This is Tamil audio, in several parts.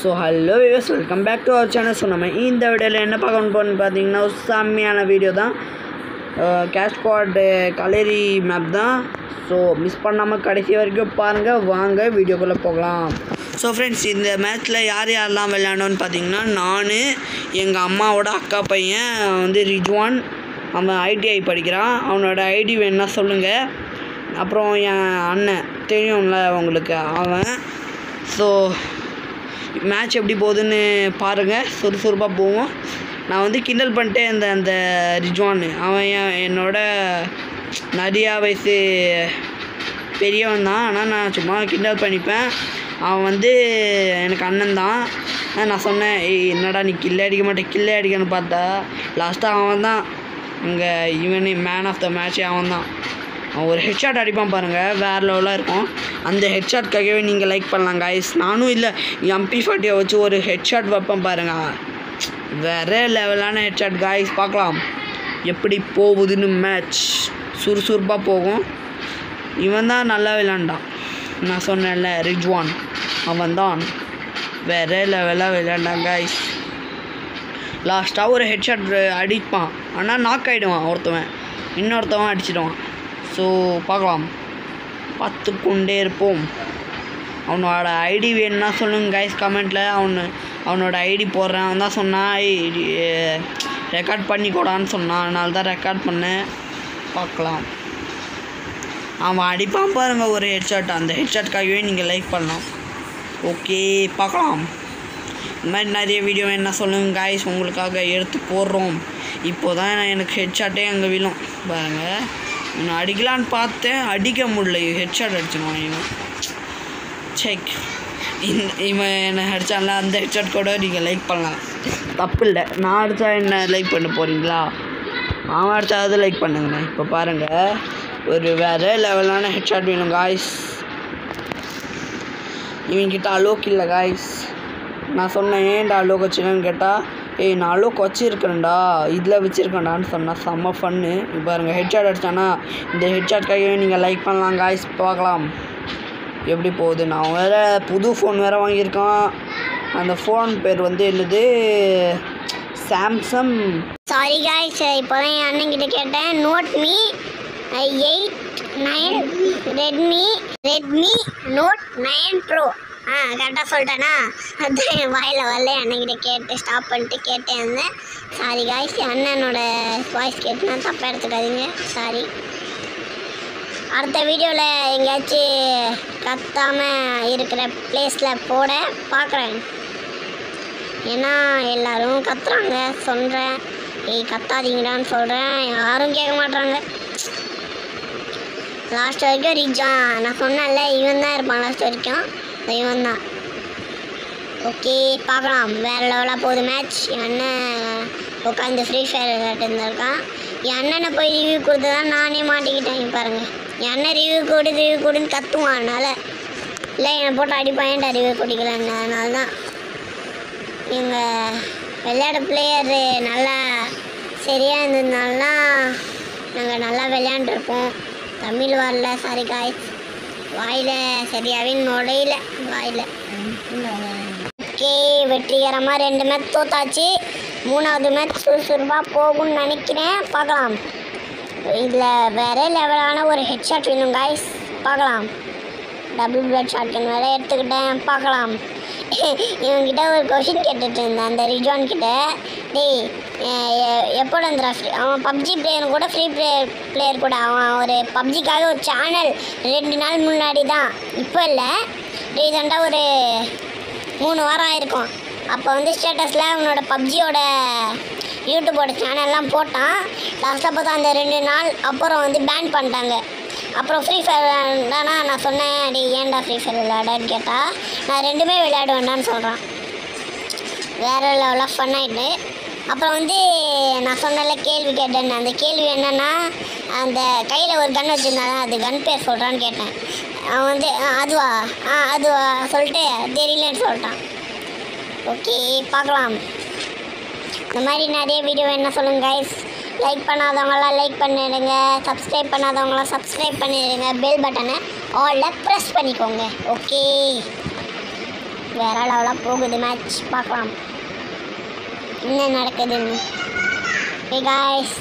So hello views welcome back to our channel so நம்ம இந்த வீடியோவில் என்ன பார்க்கணும் போகணும்னு பார்த்தீங்கன்னா ஒரு செம்மையான வீடியோ தான் கேஷ் ஸ்குவாட் கலேரி மேப் தான் ஸோ மிஸ் பண்ணாமல் கடைசி வரைக்கும் பாருங்கள் வாங்க வீடியோக்குள்ளே போகலாம் ஸோ ஃப்ரெண்ட்ஸ் இந்த மேட்ச்சில் யார் யாரெல்லாம் விளையாடணும்னு பார்த்தீங்கன்னா நான் எங்கள் அம்மாவோட அக்கா பையன் வந்து ரிஜ்வான் அவன் ஐடிஐ படிக்கிறான் அவனோட ஐடி வேணுன்னா சொல்லுங்கள் அப்புறம் என் அண்ணன் தெரியும்ல உங்களுக்கு அவன் ஸோ மேட்ச் எப்படி போகுதுன்னு பாருங்கள் சுறுசுறுப்பாக போவோம் நான் வந்து கிண்டல் பண்ணிட்டே இந்த அந்த ரிஜ்வான் அவன் என் என்னோட நிறையா வயசு பெரியவன் தான் ஆனால் நான் சும்மா கிண்டல் பண்ணிப்பேன் அவன் வந்து எனக்கு அண்ணன் தான் ஆனா நான் சொன்னேன் ஏய் என்னடா நீ கில்லே அடிக்க மாட்டே கில்லே அடிக்கன்னு பார்த்தா லாஸ்ட்டாக அவன் தான் இங்கே இவனே மேன் ஆஃப் த மேட்ச்சே அவன் தான் அவன் ஒரு ஹெட்ஷாட் அடிப்பான் பாருங்கள் வேறு லெவலாக இருக்கும் அந்த ஹெட்ஷாட்காகவே நீங்கள் லைக் பண்ணலாம் காய்ஸ் நானும் இல்லை எம்பி ஃபார்ட்டியை வச்சு ஒரு ஹெட்ஷாட் வைப்பேன் பாருங்கள் வேறு லெவலான ஹெட்ஷாட் காய்ஸ் பார்க்கலாம் எப்படி போகுதுன்னு மேட்ச் சுறுசுறுப்பாக போகும் இவன் தான் நல்லா விளையாண்டான் நான் சொன்னேன்ல ரிஜ்வான் அவன் தான் வேறு லெவலாக விளையாண்டான் காய்ஸ் லாஸ்ட்டாக ஒரு ஹெட்ஷாட் அடிப்பான் ஆனால் நாக் ஆகிடுவான் ஒருத்தவன் இன்னொருத்தவன் அடிச்சிடுவான் ஸோ பார்க்கலாம் பார்த்து கொண்டே இருப்போம் அவனோட ஐடி வேணும்னா சொல்லுங்க கைஸ் கமெண்ட்டில் அவனு அவனோட ஐடி போடுறேன் அவன் தான் சொன்னான் ரெக்கார்ட் பண்ணிக்கூடான்னு சொன்னான் அதனால தான் ரெக்கார்ட் பண்ணேன் பார்க்கலாம் அவன் அடிப்பான் பாருங்க ஒரு ஹெட்ஷாட் அந்த ஹெட்ஷாட்காகவே நீங்கள் லைக் பண்ணலாம் ஓகே பார்க்கலாம் இந்த மாதிரி நிறைய வீடியோ என்ன சொல்லுங்க காய்ஸ் உங்களுக்காக எடுத்து போடுறோம் இப்போ தான் எனக்கு ஹெட்ஷாட்டே அங்கே விழும் பாருங்கள் நான் அடிக்கலான்னு பார்த்தேன் அடிக்க முடியல ஹெட்ஷாட் அடிச்சிடுவான் இவன் செக் இந்த இவன் என்ன அடித்தான்ல அந்த ஹெட்ஷாட் கூட நீங்கள் லைக் பண்ணலாம் தப்பு இல்லை நான் அடித்தா என்ன லைக் பண்ண போகிறீங்களா அவன் அடித்தாது லைக் பண்ணுங்கண்ணே இப்போ பாருங்கள் ஒரு வேறு லெவலான ஹெட்ஷாட் வேணும் காய்ஸ் இவன்கிட்ட அலோக் இல்லை காய்ஸ் நான் சொன்னேன் ஏன்டா அலோக் வச்சுக்கன்னு கேட்டால் ஏய் நான் அலோக் வச்சுருக்கேன்டா இதில் வச்சுருக்கேன்டான்னு சொன்னேன் செம்ம ஃபன்னு இப்போ பாருங்கள் ஹெட்ஷாட் அடிச்சானா இந்த ஹெட்ஷாட்காகவே நீங்கள் லைக் பண்ணலாம் காய்ஸ் பார்க்கலாம் எப்படி போகுது நான் வேறு புது ஃபோன் வேறு வாங்கியிருக்கான் அந்த ஃபோன் பேர் வந்து என்னது சாம்சங் சாரி காய்ஸ் இப்போ தான் என் அண்ணன் கிட்ட கேட்டேன் note me eight nine Redmi Redmi note nine pro ஆ கரெக்டாக சொல்லிட்டேனா அதான் என் வாயில் வரல அண்ணன்கிட்ட கேட்டு ஸ்டாப் பண்ணிட்டு கேட்டேன் இருந்தேன் சாரி காய்ஸ் என் அண்ணனோட வாய்ஸ் கேட்டுனா தப்பாக எடுத்துக்காதீங்க சாரி அடுத்த வீடியோவில் எங்கேயாச்சும் கத்தாமல் இருக்கிற பிளேஸில் போட பார்க்குறேன் ஏன்னா எல்லாரும் கத்துறாங்க சொல்கிறேன் ஏய் கத்தாதீங்கடான்னு சொல்கிறேன் யாரும் கேட்க மாட்றாங்க லாஸ்ட் வரைக்கும் ரீச்சா நான் சொன்னேன்ல இவன் தான் இருப்பான் லாஸ்ட் வரைக்கும் இந்த இவன் தான் ஓகே பார்க்கலாம் வேறு லெவலாக போகுது மேட்ச் என் அண்ணன் உட்காந்து ஃப்ரீ ஃபயர் விளையாட்டு இருந்திருக்கான் என் அண்ணனை போய் ரிவ்யூ கொடுத்து தான் நானே மாட்டிக்கிட்டேன் இங்க பாருங்க என் அண்ணன் ரிவ்யூ கொடு ரிவ்யூ கொடுன்னு கத்துவான் அதனால் இல்லை என்னை போட்டு அடிப்பான் ஏன்டா ரிவ்யூ குடிக்கலன்னு அதனால தான் எங்கள் விளையாட பிளேயரு நல்லா சரியாக இருந்ததுனால நாங்கள் நல்லா விளையாண்டுருப்போம் தமிழ் வரல சாரி காய் வாயில் சரியாகவே நுழையில வாயில் ஓகே வெற்றிகரமாக ரெண்டு மேட்ச் தோத்தாச்சு மூணாவது மேட்ச் சுறுசுறுப்பாக போகும்னு நினைக்கிறேன் பார்க்கலாம் இதில் வேற லெவலான ஒரு ஹெட்ஷாட் வேணும் காய்ஸ் பார்க்கலாம் டபுள் பிளட் ஷாட்கன் வேற எடுத்துக்கிட்டேன் பார்க்கலாம் இவன்கிட்ட ஒரு கொஷின் கேட்டுட்டு இருந்தேன் அந்த ரிஜான் கிட்ட டேய் எப்போட வந்துடா ஃப்ரீ அவன் பப்ஜி பிளேயர் கூட ஃப்ரீ பிளேயர் பிளேயர் கூட அவன் ஒரு பப்ஜிக்காக ஒரு சேனல் ரெண்டு நாள் முன்னாடி தான் இப்போ இல்லை ரீசெண்டாக ஒரு மூணு வாரம் ஆயிருக்கும் அப்போ வந்து ஸ்டேட்டஸில் அவனோட பப்ஜியோட யூடியூபோட சேனல்லாம் போட்டான் லாஸ்ட்டாக பார்த்தா அந்த ரெண்டு நாள் அப்புறம் வந்து பேன் பண்ணிட்டாங்க அப்புறம் ஃப்ரீ ஃபயர் விளையாண்டானா நான் சொன்னேன் அடி ஏன்டா ஃப்ரீ ஃபயர் விளையாடன்னு கேட்டால் நான் ரெண்டுமே விளையாட வேண்டாம்னு சொல்கிறான் வேறு லெவலாக ஃபன் ஆகிட்டு அப்புறம் வந்து நான் சொன்னல கேள்வி கேட்டேன் அந்த கேள்வி என்னென்னா அந்த கையில் ஒரு கன் வச்சுருந்தாங்க அது கன் பேர் சொல்கிறான்னு கேட்டேன் அவன் வந்து "ஆ, அதுவா ஆ அதுவா சொல்லிட்டு தெரியலன்னு சொல்லிட்டான் ஓகே பார்க்கலாம் இந்த மாதிரி நிறைய வீடியோ என்ன சொல்லுங்க கைஸ் லைக் பண்ணாதவங்களாம் லைக் பண்ணிடுங்க சப்ஸ்கிரைப் பண்ணாதவங்களாம் சப்ஸ்கிரைப் பண்ணிடுங்க பெல் பட்டனை ஆலில் ப்ரெஸ் பண்ணிக்கோங்க ஓகே வேற லெவலாக போகுது மேட்ச் பார்க்கலாம் என்ன நடக்குதுன்னு ஹே காய்ஸ்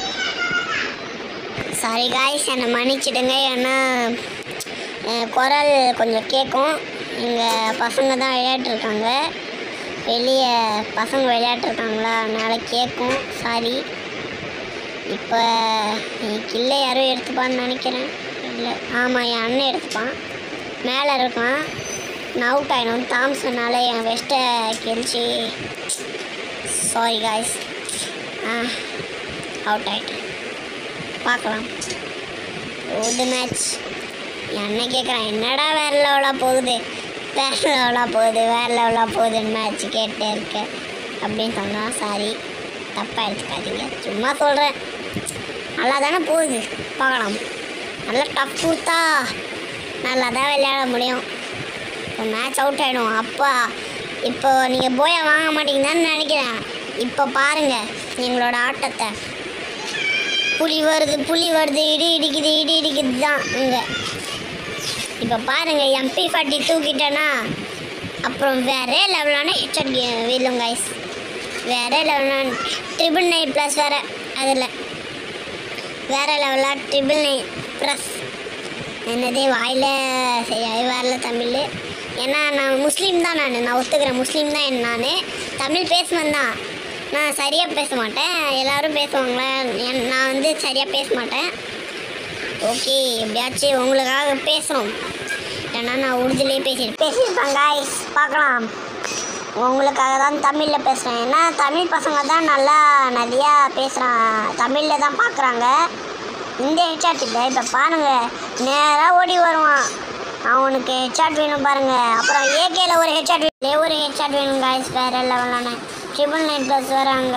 சாரி காய்ஸ் என்னை மன்னிச்சிடுங்க ஏன்னா அஹ், குரல் கொஞ்சம் கேட்கும் இங்கே பசங்க தான் விளையாட்டுருக்காங்க வெளியே பசங்க விளையாட்டுருக்காங்களா அதனால் கேட்கும் சாரி இப்போ என் கில்லை யாரும் எடுத்துப்பான்னு நினைக்கிறேன் இல்லை ஆமாம் என் அண்ணன் எடுத்துப்பான் மேலே இருக்கான் நான் அவுட் ஆகிடும் தாம்சனால என் வெஸ்ட்டை கிழிச்சு சாரி காய்ஸ் ஆ அவுட் ஆகிட்டேன் பார்க்கலாம் போகுது மேட்ச் என் அண்ணன் கேட்குறான் என்னடா வேறு லெவலாக போகுது வேறு லெவலாக போகுது வேறு லெவலாக போகுதுன்னு மேட்ச் கேட்டே இருக்கேன் அப்படின்னு சொன்னால் சாரி தப்பாக எடுத்துக்காதீங்க சும்மா சொல்கிறேன் நல்லா தானே போகுது பார்க்கலாம் நல்லா டஃப் கொடுத்தா நல்லா தான் விளையாட முடியும் இப்போ மேட்ச் அவுட் ஆகிடும் அப்பா இப்போ நீங்கள் போயா வாங்க மாட்டீங்கன்னு நினைக்கிறேன் இப்போ பாருங்கள் எங்களோட ஆட்டத்தை புலி வருது புலி வருது இடி இடிக்குது இடி இடிக்குது தான் இங்கே இப்போ பாருங்கள் எம்பி ஃபார்ட்டி தூக்கிட்டேன்னா அப்புறம் வேறே லெவலான ஹெச்ஆர் வீலும் கைஸ் வேறே லெவலான ட்ரிபிள் நைன் ப்ளஸ் வேறு அதில் வேறு லெவலாக ட்ரிபிள் நைன் ப்ளஸ் என்னது வாயில் சரியாகவே வரல தமிழ் ஏன்னா நான் முஸ்லீம் தான் நான் நான் ஒத்துக்கிறேன் முஸ்லீம் தான் நான் தமிழ் பேசுவேன் தான் நான் சரியாக பேச மாட்டேன் எல்லாரும் பேசுவாங்களே என்- நான் வந்து சரியாக பேச மாட்டேன் ஓகே எப்படியாச்சும் உங்களுக்காக பேசுகிறோம் ஏன்னா நான் உருதுலேயே பேசிட்டு பேசியிருப்பேன் காய்ஸ் பார்க்கலாம் உங்களுக்காக தான் தமிழில் பேசுகிறேன் ஏன்னா தமிழ் பசங்க தான் நல்லா நிறையா பேசுகிறான் தமிழில் தான் பார்க்குறாங்க இந்த ஹெட்சாட் இல்லை இப்போ பாருங்கள் நேராக ஓடி வருவான் அவனுக்கு ஹெட்சாட் வேணும் பாருங்கள் அப்புறம் ஏகேல ஒரு ஹெட்சாட் வேணும் ஒரு ஹெட்சாட் வேணும் காய்ஸ் வேறு லெவலான ட்ரிபிள் நைன் ப்ளஸ் வராங்க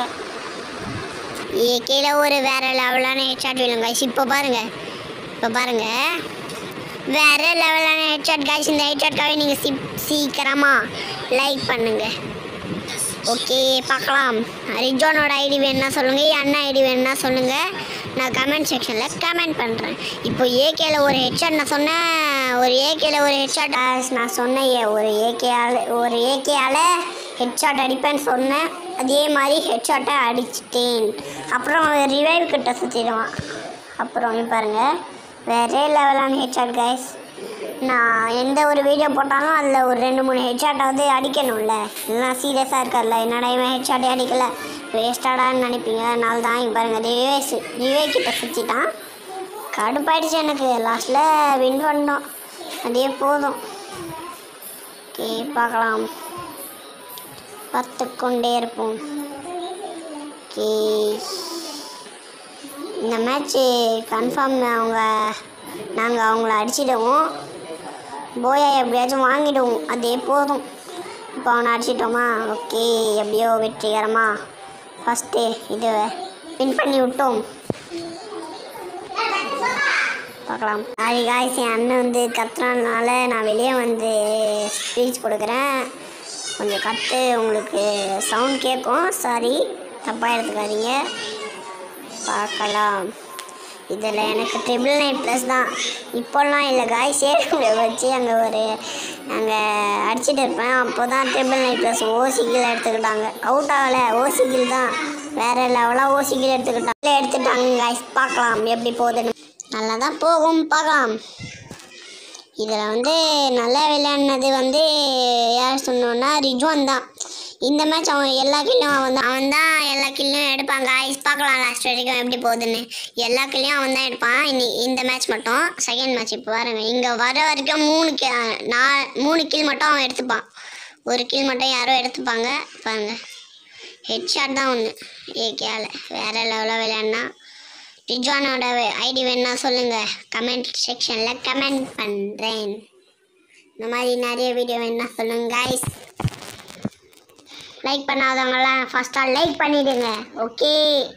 ஏகேல ஒரு வேறு லெவலான ஹெட்சாட் வேணும் காய்ஸ் இப்போ பாருங்கள் இப்போ பாருங்கள் வேற லெவலான ஹெட்ஷாட் காய்ஸ் இந்த ஹெட்ஷாட்காக நீங்கள் சி சீக்கிரமாக லைக் பண்ணுங்க ஓகே பார்க்கலாம் ரிஜோனோட ஐடி வேணும்னா சொல்லுங்கள் என் அண்ணா ஐடி வேணும்னா சொல்லுங்கள் நான் கமெண்ட் செக்ஷனில் கமெண்ட் பண்ணுறேன் இப்போ ஏகேல ஒரு ஹெட்ஷாட் நான் சொன்னேன் ஒரு ஏகேல ஒரு ஹெட்ஷாட் நான் சொன்னேன் ஏ- ஒரு ஏகேயால் ஒரு ஏகேயால் ஹெட்ஷாட் அடிப்பேன்னு சொன்னேன் அதே மாதிரி ஹெட்ஷாட்டை அடிச்சிட்டேன் அப்புறம் ரிவைவ் கிட்ட சுற்றிடுவான் அப்புறம் இங்க பாருங்க வேறே லெவலான ஹெட்ஷாட் கைஸ் நான் எந்த ஒரு வீடியோ போட்டாலும் அதில் ஒரு ரெண்டு மூணு ஹெட்ஷாட்டாவது அடிக்கணும்ல இல்லைனா சீரியஸாக இருக்கார்ல என்னடா இவன் ஹெட்ஷாட்டே அடிக்கல வேஸ்டாடான்னு நினைப்பீங்க அதனால தான் இங்க பாருங்க ரிவேஸ் ரிவே கிட்ட சுற்றிட்டான் கடுப்பாயிடுச்சு எனக்கு லாஸ்ட்டில் வின் பண்ணோம் அதே போதும் ஓகே பார்க்கலாம் பார்த்து கொண்டே இருப்போம் ஓகே இந்த மேட்ச்சு கன்ஃபார்ம் அவங்க நாங்கள் அவங்கள அடிச்சிடுவோம் போயா எப்படியாச்சும் வாங்கிடுவோம் அதே போதும் இப்போ அவனை அடிச்சிட்டோமா ஓகே எப்படியோ வெற்றிகரமாக ஃபஸ்ட்டு இது வின் பண்ணி விட்டோம் பார்க்கலாம் சாரி காய்ஸ் என் அண்ணன் வந்து கத்துறதுனால நான் வெளியே வந்து ஸ்பீச் கொடுக்குறேன் கொஞ்சம் கற்று உங்களுக்கு சவுண்ட் கேட்கும் சாரி தப்பாக எடுத்துக்காதீங்க பார்க்கலாம் இதில் எனக்கு ட்ரிபிள் நைன் ப்ளஸ் தான் இப்போல்லாம் இல்லை காய் சேருங்களை வச்சு அங்கே ஒரு அங்கே அடிச்சிட்டு இருப்பேன் அப்போ தான் ட்ரிபிள் நைன் ப்ளஸ் ஓசிக்கில் எடுத்துக்கிட்டாங்க அவுட் ஆகலை ஓசிக்கில் தான் வேறு லெவலாக ஓசிக்கில் எடுத்துக்கிட்டாங்க எடுத்துட்டாங்க காய்ஸ் பார்க்கலாம் எப்படி போகுதுன்னு நல்லா தான் போகும் பார்க்கலாம் இதில் வந்து நல்லா விளையாடினது வந்து யார் சொன்னோன்னா ரிஜ்வான் தான் இந்த மேட்ச் அவன் எல்லா கில்லும் அவன் தான் அவன் தான் எல்லா கில்லும் எடுப்பாங்க ஐஸ் பார்க்கலாம் லாஸ்ட் வரைக்கும் எப்படி போகுதுன்னு எல்லா கில்லையும் அவன் தான் எடுப்பான் இன்னி இந்த மேட்ச் மட்டும் செகண்ட் மேட்ச் இப்போ பாருங்க இங்கே வர வரைக்கும் மூணு கி நான் மூணு கில் மட்டும் அவன் எடுத்துப்பான் ஒரு கில் மட்டும் யாரோ எடுத்துப்பாங்க பாருங்க ஹெட்ஷாட் தான் ஒன்று ஏகேயால் வேறு லெவலாக விளையாடினா ரிஜ்வானோட ஐடி வேணா சொல்லுங்கள் கமெண்ட் செக்ஷனில் கமெண்ட் பண்ணுறேன் இந்த மாதிரி நிறைய வீடியோ வேணா சொல்லுங்க guys லைக் பண்ணாதவங்களாம் ஃபஸ்ட்டாக லைக் பண்ணிவிடுங்க ஓகே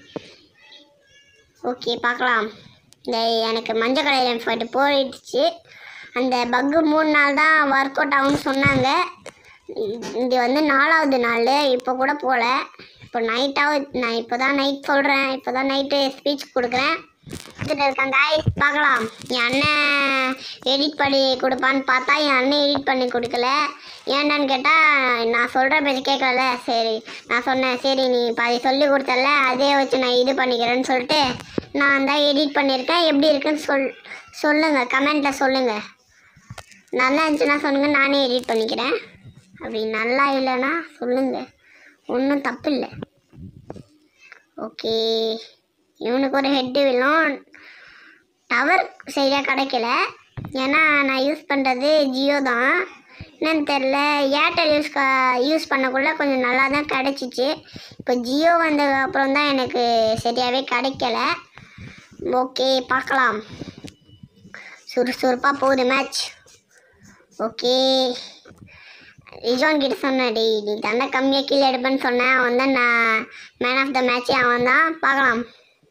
ஓகே பார்க்கலாம் இந்த எனக்கு மஞ்சள் கலர் ஃபைட்டு போயிடுச்சு அந்த பக்கு மூணு நாள் தான் ஒர்க் அவுட் ஆகும்னு சொன்னாங்க இது வந்து நாலாவது நாள் இப்போ கூட போகல இப்போ நைட்டாவது நான் இப்போ தான் நைட் சொல்கிறேன் இப்போ தான் நைட்டு ஸ்பீச் கொடுக்குறேன் கொடுத்துட்டு இருக்காங்க guys. பார்க்கலாம் என் அண்ணன் எடிட் பண்ணி கொடுப்பான்னு பார்த்தா என் அண்ணன் எடிட் பண்ணி கொடுக்கல ஏன்டான்னு கேட்டால் நான் சொல்கிற பேச்சு கேட்கல சரி நான் சொன்னேன் சரி நீ பாதி சொல்லி கொடுத்தல அதே வச்சு நான் இது பண்ணிக்கிறேன்னு சொல்லிட்டு நான் தான் எடிட் பண்ணியிருக்கேன் எப்படி இருக்குன்னு சொல் சொல்லுங்கள் கமெண்ட்டில் சொல்லுங்கள் நல்லா இருந்துச்சுன்னா சொல்லுங்கள் நானே எடிட் பண்ணிக்கிறேன் அப்படி நல்லா இல்லைன்னா சொல்லுங்கள் ஒன்றும் தப்பு இல்லை ஓகே இவனுக்கு ஒரு ஹெட்டு விழும் டவர் சரியாக கிடைக்கல ஏன்னா நான் யூஸ் பண்ணுறது ஜியோ தான் என்னன்னு தெரில ஏர்டெல் யூஸ் யூஸ் பண்ணக்குள்ள கொஞ்சம் நல்லா தான் கிடச்சிச்சு இப்போ ஜியோ வந்ததுக்கு அப்புறம் தான் எனக்கு சரியாகவே கிடைக்கல ஓகே பார்க்கலாம் சுறுசுறுப்பாக போகுது மேட்ச் ஓகே ரிஜான் கிட்ட சொன்னேன் டேய் நீ தண்டை கம்மியாக கீழே எடுப்பேன்னு சொன்னேன் அவன் தான் நான் மேன் ஆஃப் த மேட்ச்சே அவன் தான் பார்க்கலாம்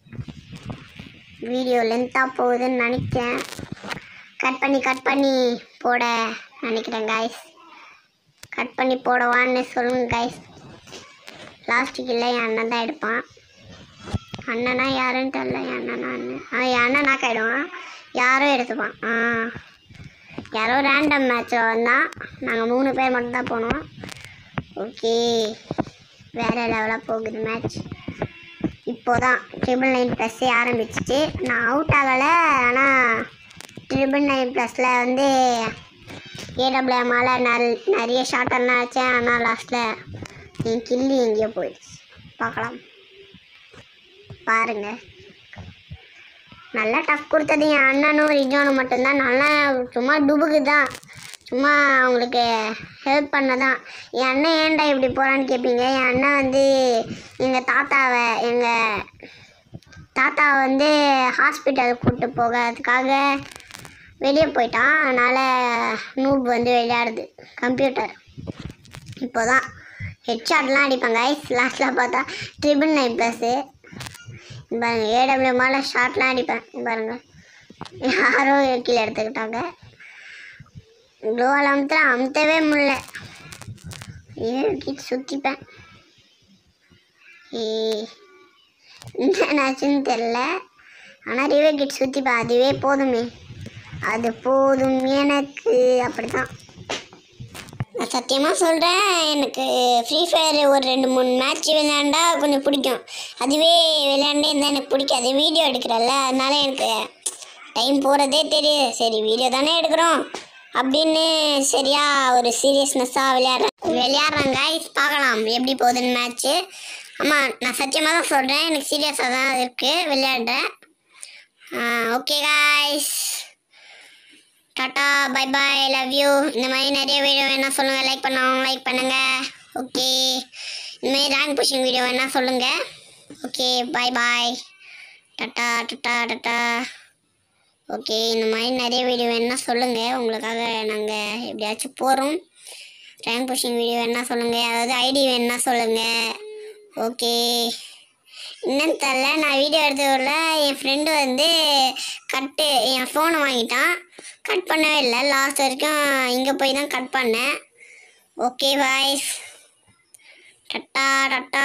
வீடியோ லென்த்தாக போகுதுன்னு நினைக்கிறேன் கட் பண்ணி கட் பண்ணி போட நினைக்கிறேன் காய்ஸ் கட் பண்ணி போடவான்னு சொல்லுங்க காய்ஸ் லாஸ்ட்டுக்கு இல்லை என் அண்ணன் தான் எடுப்பான் அண்ணனா யாருன்னு தெரில என் அண்ணனா அண்ணன் ஆ என் அண்ணன் நாக் ஆகிடுவான் யாரும் எடுத்துப்பான் ஆ யாரோ ரேண்டம் மேட்ச்சில் வந்தான் நாங்கள் மூணு பேர் மட்டும் தான் போனோம் ஓகே வேறு லெவலாக போகுது மேட்ச் இப்போதான் ட்ரிபிள் நைன் ப்ளஸ்ஸே ஆரம்பிச்சிச்சு நான் அவுட் ஆகலை ஆனால் ட்ரிபிள் நைன் ப்ளஸில் வந்து ஏடபிள்யூஎம்மால் நிறைய ஷார்ட் எல்லாம் வச்சேன் ஆனால் லாஸ்ட்டில் என் கில்லி எங்கேயோ போயிடுச்சு பார்க்கலாம் பாருங்கள் நல்லா டஃப் கொடுத்தது என் அண்ணனும் ரிஜானும் மட்டும்தான் நல்லா சும்மா டுபுக்கு தான் சும்மா அவங்களுக்கு ஹெல்ப் பண்ண தான் என் அண்ணன் ஏன்டா இப்படி போகிறான்னு கேட்பீங்க என் அண்ணன் வந்து எங்கள் தாத்தாவை எங்கள் தாத்தாவை வந்து ஹாஸ்பிட்டல் கூப்பிட்டு போகிறதுக்காக வெளியே போயிட்டான் அதனால் நூப் வந்து விளையாடுது கம்ப்யூட்டர் இப்போ தான் ஹெட்ஷாட்லாம் அடிப்பாங்க ஐஸ் லாஸ்ட்டில் பார்த்தா ட்ரிபிள் நைன் ப்ளஸ்ஸு பாருங்க ஏடபிள்யூ மேலே ஷார்ட்லாம் அடிப்பேன் பாருங்க யாரோ கீழே எடுத்துக்கிட்டாங்க க்ளோவால் அமுத்துற அமுத்தவே முடியல ஏக்கிட்டு சுற்றிப்பேன் ஏ என்னாச்சுன்னு தெரில ஆனால் ரிவே கிட் சுற்றிப்பேன் அதுவே போதுமே அது போதும் எனக்கு அப்படிதான் நான் சத்தியமாக சொல்கிறேன் எனக்கு ஃப்ரீ ஃபயர் ஒரு ரெண்டு மூணு மேட்ச் விளையாண்டா கொஞ்சம் பிடிக்கும் அதுவே விளையாண்டே இருந்தால் எனக்கு பிடிக்காது வீடியோ எடுக்கிறல்ல அதனால எனக்கு டைம் போகிறதே தெரியுது சரி வீடியோ தானே எடுக்கிறோம் அப்படின்னு சரியா ஒரு சீரியஸ்னஸ்ஸாக விளையாடுறேன் விளையாடுறேன் guys பார்க்கலாம் எப்படி போகுதுன்னு மேட்ச்சு ஆமாம் நான் சத்தியமாக தான் சொல்கிறேன் எனக்கு சீரியஸாக தான் இருக்குது விளையாடுறேன் okay guys tata bye bye love you இந்த மாதிரி நிறைய வீடியோ வேணால் சொல்லுங்கள் லைக் பண்ணவங்க லைக் பண்ணுங்கள் ஓகே இந்த மாதிரி ரேங்க் புஷிங் வீடியோ வேணால் சொல்லுங்கள் okay bye bye tata tata tata okay இந்த மாதிரி நிறைய வீடியோ வேணால் சொல்லுங்கள் உங்களுக்காக நாங்கள் எப்படியாச்சும் போகிறோம் ரேங்க் புஷிங் வீடியோ வேணால் சொல்லுங்கள் அதாவது ஐடி வேணா சொல்லுங்கள் ஓகே என்னன்னு தெரில நான் வீடியோ எடுத்ததில் என் ஃப்ரெண்டு வந்து கட்டு என் ஃபோனை வாங்கிட்டான் கட் பண்ணவே இல்லை லாஸ்ட் வரைக்கும் இங்கே போய் தான் கட் பண்ணேன் ஓகே பாய்ஸ் டட்டா டட்டா